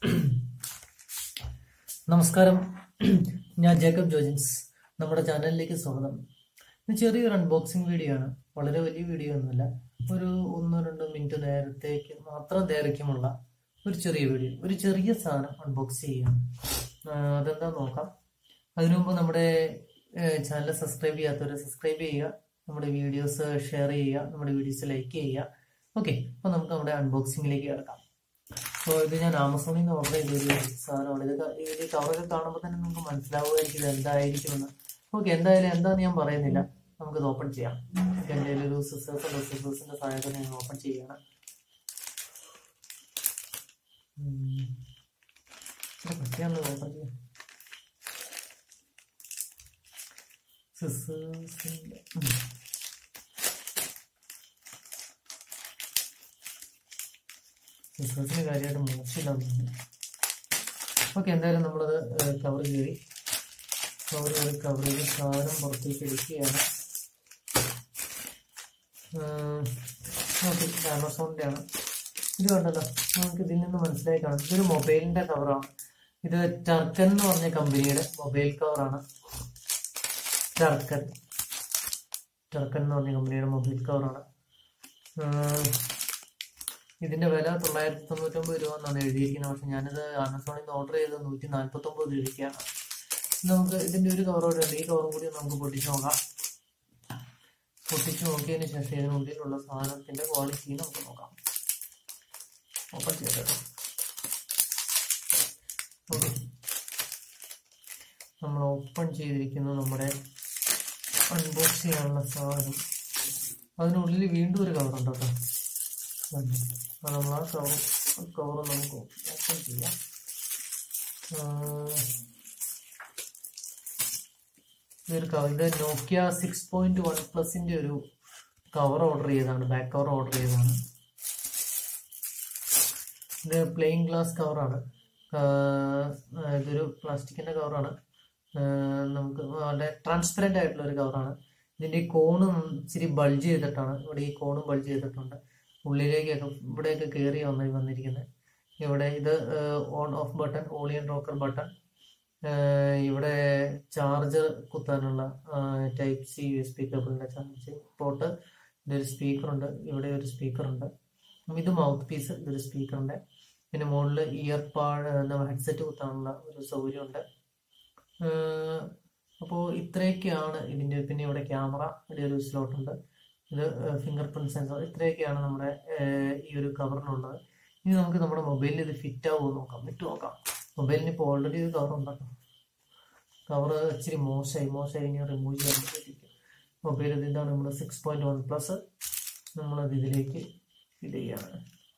നമസ്കാരം ഞാൻ ജേക്കബ് ജോജിൻസ് നമ്മുടെ ചാനലിലേക്ക് സ്വാഗതം ഇത് ചെറിയൊരു അൺബോക്സിംഗ് വീഡിയോ ആണ് വളരെ വലിയ വീഡിയോ ഒന്നുമല്ല ഒരു ഒന്നോ രണ്ടോ മിനിറ്റ് നേരത്തേക്ക് മാത്രം ദൈർഘ്യമുള്ള ഒരു ചെറിയ വീഡിയോ ഒരു ചെറിയ സാധനം അൺബോക്സ് ചെയ്യുകയാണ് ആ, അതെന്താ നോക്കാം അതിനു മുമ്പ് നമ്മുടെ ചാനൽ സബ്സ്ക്രൈബ് ചെയ്യാത്തവരെ സബ്സ്ക്രൈബ് ചെയ്യുക നമ്മുടെ വീഡിയോസ് ഷെയർ ചെയ്യുക നമ്മുടെ വീഡിയോസ് ലൈക്ക് ചെയ്യുക ഓക്കെ അപ്പോൾ നമുക്ക് നമ്മുടെ അൺബോക്സിംഗിലേക്ക് കിടക്കാം അപ്പോൾ ഇത് ഞാൻ ആമസോണിൽ നിന്ന് ഓർഡർ ചെയ്ത ഒരു സാധനമാണ് ഇത് ക- ഇത് കവറൊക്കെ കാണുമ്പോൾ തന്നെ നമുക്ക് മനസ്സിലാവുമായിരിക്കും ഇത് എന്തായിരിക്കുമെന്ന് ഓക്കെ എന്തായാലും എന്താന്ന് ഞാൻ പറയുന്നില്ല നമുക്ക് ഇത് ഓപ്പൺ ചെയ്യാം ഓക്കെ എൻ്റെ കയ്യിൽ ഒരു സിസേഴ്സ് ഉണ്ട് സിസേഴ്സിന്റെ സഹായത്തോടെ ഞാൻ ഓപ്പൺ ചെയ്യുകയാണ് ഉം. ഇത് പറ്റിയാണല്ലോ ഓപ്പൺ ചെയ്യാം സിസേഴ്സിന്റെ സിസേഴ്സിന് കാര്യമായിട്ട് മോശമില്ല ഓക്കെ എന്തായാലും നമ്മളത് കവർ കയറി കവർ കയറി കവർ ചെയ്ത് സാധനം പുറത്തേക്ക് എടുക്കുകയാണ് ഓക്കെ ആമസോണിൻ്റെ ആണ് ഇത് കണ്ടല്ലോ നമുക്ക് ഇതിൽ നിന്ന് മനസ്സിലായി കാണും ഇതൊരു മൊബൈലിന്റെ കവറാണ് ഇത് ടർക്കൻ എന്ന് പറഞ്ഞ കമ്പനിയുടെ മൊബൈൽ കവറാണ് ടർക്കൻ ടർക്കൻ എന്ന് പറഞ്ഞ കമ്പനിയുടെ മൊബൈൽ കവറാണ് ഇതിന്റെ വില തൊള്ളായിരത്തി തൊണ്ണൂറ്റൊമ്പത് രൂപ എന്നാണ് എഴുതിയിരിക്കുന്നത് പക്ഷെ ഞാനിത് ആമസോണിൽ നിന്ന് ഓർഡർ ചെയ്തത് നൂറ്റി നാൽപ്പത്തി ഒമ്പത് രൂപയ്ക്കാണ് നമുക്ക് ഇതിന്റെ ഒരു കവർ കൂടെ ഉണ്ട് ഈ കവറും കൂടി നമുക്ക് പൊട്ടിച്ച് നോക്കാം പൊട്ടിച്ച് നോക്കിയതിന് ശേഷം ഇതിനുള്ളിലുള്ള സാധനത്തിന്റെ ക്വാളിറ്റി നമുക്ക് നോക്കാം ഓപ്പൺ ചെയ്തോ ഓക്കെ നമ്മൾ ഓപ്പൺ ചെയ്തിരിക്കുന്ന നമ്മുടെ അൺബോക്സ് ചെയ്യാനുള്ള സാധനം അതിനുള്ളിൽ വീണ്ടും ഒരു കവർ ഉണ്ട് കേട്ടോ അപ്പോൾ നമ്മൾ ആ കവർ കവർ നമുക്ക് ഓപ്പൺ ചെയ്യാം ആഹ് ഇതൊരു കവർ ഇത് നോക്കിയ സിക്സ് പോയിന്റ് വൺ പ്ലസിന്റെ ഒരു കവർ ഓർഡർ ചെയ്തതാണ് ബാക്ക് കവർ ഓർഡർ ചെയ്തതാണ് ഇത് പ്ലെയിൻ ഗ്ലാസ് കവറാണ് ഇതൊരു പ്ലാസ്റ്റിക്കിന്റെ കവറാണ് നമുക്ക് വളരെ ട്രാൻസ്പെറന്റ് ആയിട്ടുള്ള ഒരു കവറാണ് ഇതിന്റെ ഈ കോണ് ഇച്ചിരി ബൾജ് ചെയ്തിട്ടാണ് ഇവിടെ ഈ കോണ് ബൾജ് ചെയ്തിട്ടുണ്ട് ഉള്ളിലേക്കൊക്കെ ഇവിടെയൊക്കെ കയറി വന്ന് വന്നിരിക്കുന്നത് ഇവിടെ ഇത് ഓൺ ഓഫ് ബട്ടൺ ഓളിയൻ റോക്കർ ബട്ടൺ ഇവിടെ ചാർജർ കുത്താനുള്ള type C U S B കേബിളിന്റെ ചാർജ് പോർട്ട് ഇതൊരു സ്പീക്കറുണ്ട് ഇവിടെ ഒരു സ്പീക്കറുണ്ട് ഇത് മൗത്ത് പീസ് ഇതൊരു സ്പീക്കറുണ്ട് പിന്നെ മുകളിൽ ഇയർ പാഡ് ഹെഡ്സെറ്റ് കുത്താനുള്ള ഒരു സൗകര്യമുണ്ട് അപ്പോൾ ഇത്രയൊക്കെയാണ് ഇതിൻ്റെ പിന്നെ ഇവിടെ ക്യാമറ ഇവിടെ ഒരു സ്ലോട്ട് ഉണ്ട് ഇത് ഫിംഗർ പ്രിന്റ് സെൻസർ ഇത്രയൊക്കെയാണ് നമ്മുടെ ഏഹ്, ഈ ഒരു കവറിനുള്ളത് ഇനി നമുക്ക് നമ്മുടെ മൊബൈലിൽ ഇത് ഫിറ്റ് ആവുമോ നോക്കാം ഇട്ട് നോക്കാം മൊബൈലിന് ഇപ്പോൾ ഓൾറെഡി ഒരു കവർ ഉണ്ടല്ലോ കവർ ഇച്ചിരി മോശമായി മോശമായി ഇനി റിമൂവ് ചെയ്യാൻ പറ്റിയിരിക്കും മൊബൈൽ ഇതാണ് നമ്മുടെ സിക്സ് പോയിന്റ് വൺ പ്ലസ് നമ്മളത് ഇതിലേക്ക് ഫിറ്റ് ചെയ്യാണ്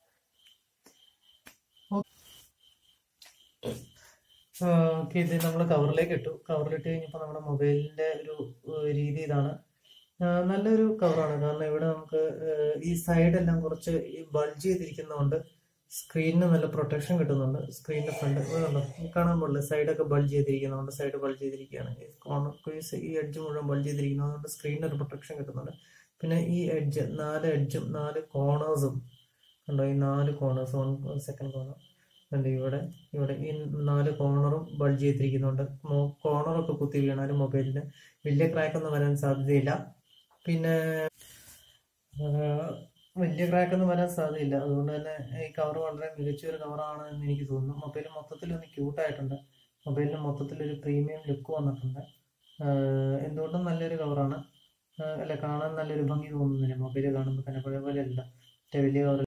ഓക്കെ ഇത് നമ്മൾ കവറിലേക്ക് ഇട്ടു കവറിലിട്ട് കഴിഞ്ഞപ്പോൾ നമ്മുടെ മൊബൈലിന്റെ ഒരു ഏഹ്, രീതി ഇതാണ് ആ, നല്ലൊരു കവറാണ് കാരണം ഇവിടെ നമുക്ക് ഏഹ്, ഈ സൈഡെല്ലാം കുറച്ച് ഈ ബൾജ് ചെയ്തിരിക്കുന്നതുകൊണ്ട് സ്ക്രീനിന് നല്ല പ്രൊട്ടക്ഷൻ കിട്ടുന്നുണ്ട് സ്ക്രീനിന്റെ ഫ്രണ്ട് കണ്ടോ കാണാൻ പാടില്ല സൈഡൊക്കെ ബൾജ് ചെയ്തിരിക്കുന്നതുകൊണ്ട് സൈഡ് ബൾജ് ചെയ്തിരിക്കുകയാണ് ഈ കോർണർ ഈ എഡ്ജ് മുഴുവൻ ബൾജ് ചെയ്തിരിക്കുന്നതുകൊണ്ട് സ്ക്രീനിന് ഒരു പ്രൊട്ടക്ഷൻ കിട്ടുന്നുണ്ട് പിന്നെ ഈ എഡ്ജ് നാല് എഡ്ജും നാല് കോർണേഴ്സും കണ്ടോ ഈ നാല് കോർണേഴ്സ് വൺ സെക്കൻഡ് കോർണർ ഉണ്ട് ഇവിടെ ഇവിടെ ഈ നാല് കോർണറും ബൾജ് ചെയ്തിരിക്കുന്നുണ്ട് കോർണറൊക്കെ കുത്തി വീണാലും മൊബൈലിന് വലിയ ക്രാക്ക് ഒന്നും വരാൻ സാധ്യതയില്ല പിന്നെ ആ, വലിയ ക്രാക്ക് ഒന്നും വരാൻ സാധ്യതയില്ല അതുകൊണ്ട് തന്നെ ഈ കവർ വളരെ മികച്ച ഒരു കവറാണ് എന്ന് എനിക്ക് തോന്നുന്നു മൊബൈൽ മൊത്തത്തിൽ ഒന്ന് ക്യൂട്ടായിട്ടുണ്ട് മൊബൈലിന് മൊത്തത്തിൽ ഒരു പ്രീമിയം ലുക്ക് വന്നിട്ടുണ്ട് ആ, എന്തുകൊണ്ടും നല്ലൊരു കവറാണ് അല്ല കാണാൻ നല്ലൊരു ഭംഗി തോന്നുന്നില്ല മൊബൈൽ കാണുമ്പോൾ തന്നെ പഴയ പോലെ അല്ല മറ്റേ വലിയ കവർ